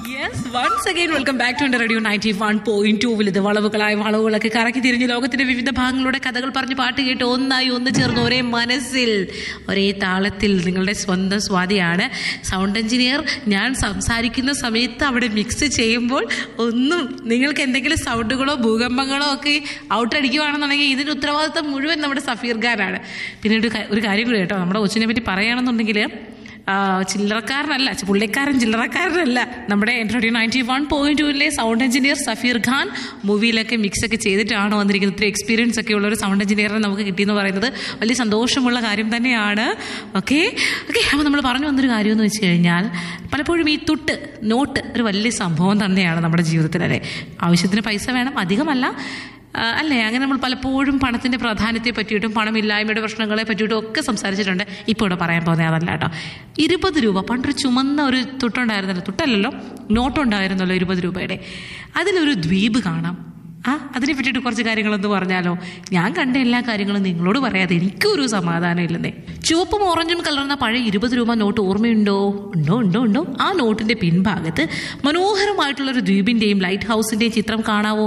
yes once again welcome back to radio ninety one point ടൂവിൽ ഇത് വളവുകളായ വളവുകളൊക്കെ കറക്കി തിരിഞ്ഞ് ലോകത്തിന്റെ വിവിധ ഭാഗങ്ങളുടെ കഥകൾ പറഞ്ഞ് പാട്ട് കേട്ട് ഒന്നായി ഒന്ന് ചേർന്ന് ഒരേ മനസ്സിൽ ഒരേ താളത്തിൽ നിങ്ങളുടെ സ്വന്തം സ്വാതിയാണ് സൗണ്ട് എഞ്ചിനീയർ ഞാൻ സംസാരിക്കുന്ന സമയത്ത് അവിടെ മിക്സ് ചെയ്യുമ്പോൾ ഒന്നും നിങ്ങൾക്ക് എന്തെങ്കിലും സൗണ്ടുകളോ ഭൂകമ്പങ്ങളോ ഒക്കെ ഔട്ട് അടിക്കുവാണെന്നുണ്ടെങ്കിൽ ഇതിന്റെ ഉത്തരവാദിത്തം മുഴുവൻ നമ്മുടെ സഫീർ ഖാനാണ് പിന്നെ ഒരു ക- ഒരു കാര്യം കൂടി കേട്ടോ നമ്മുടെ കൊച്ചിനെ പറ്റി പറയുകയാണെന്നുണ്ടെങ്കിൽ ആ, ചില്ലറക്കാരനല്ല ചി- പുള്ളിക്കാരൻ ചില്ലറക്കാരനല്ല നമ്മുടെ റേഡിയോ നയൻറ്റി വൺ പോയിന്റ് ടൂവിലെ സൗണ്ട് എഞ്ചിനീയർ സഫീർ ഖാൻ മൂവിയിലൊക്കെ മിക്സ് ഒക്കെ ചെയ്തിട്ടാണ് വന്നിരിക്കുന്നത് ഇത്ര എക്സ്പീരിയൻസ് ഒക്കെ ഉള്ള ഒരു സൗണ്ട് എഞ്ചിനീയറിനെ നമുക്ക് കിട്ടിയെന്ന് പറയുന്നത് വലിയ സന്തോഷമുള്ള കാര്യം തന്നെയാണ് ഓക്കെ ഓക്കെ അപ്പോൾ നമ്മൾ പറഞ്ഞു വന്നൊരു കാര്യം എന്ന് വെച്ച് കഴിഞ്ഞാൽ പലപ്പോഴും ഈ തുട്ട് നോട്ട് ഒരു വലിയ സംഭവം തന്നെയാണ് നമ്മുടെ ജീവിതത്തിൽ അല്ലേ ആവശ്യത്തിന് പൈസ വേണം അധികമല്ല ആ, അല്ലേ അങ്ങനെ നമ്മൾ പലപ്പോഴും പണത്തിന്റെ പ്രാധാന്യത്തെ പറ്റിയിട്ടും പണമില്ലായ്മയുടെ പ്രശ്നങ്ങളെ പറ്റിയിട്ടും ഒക്കെ സംസാരിച്ചിട്ടുണ്ട് ഇപ്പോൾ ഇവിടെ പറയാൻ പോകുന്നത് അതല്ല കേട്ടോ ഇരുപത് രൂപ പണ്ടൊരു ചുമന്ന ഒരു തുട്ടുണ്ടായിരുന്നല്ലോ തുട്ടല്ലല്ലോ നോട്ടുണ്ടായിരുന്നല്ലോ ഇരുപത് രൂപയുടെ അതിലൊരു ദ്വീപ് കാണാം ആ അതിനെ പറ്റിയിട്ട് കുറച്ച് കാര്യങ്ങളൊന്ന് പറഞ്ഞാലോ ഞാൻ കണ്ട എല്ലാ കാര്യങ്ങളും നിങ്ങളോട് പറയാതെ എനിക്കൊരു സമാധാനം ഇല്ലെന്നേ ചുവപ്പും ഓറഞ്ചും കലർന്ന പഴയ ഇരുപത് രൂപ നോട്ട് ഓർമ്മയുണ്ടോ ഉണ്ടോ ഉണ്ടോ ഉണ്ടോ ആ നോട്ടിന്റെ പിൻഭാഗത്ത് മനോഹരമായിട്ടുള്ള ഒരു ദ്വീപിന്റെയും ലൈറ്റ് ഹൗസിന്റെയും ചിത്രം കാണാവോ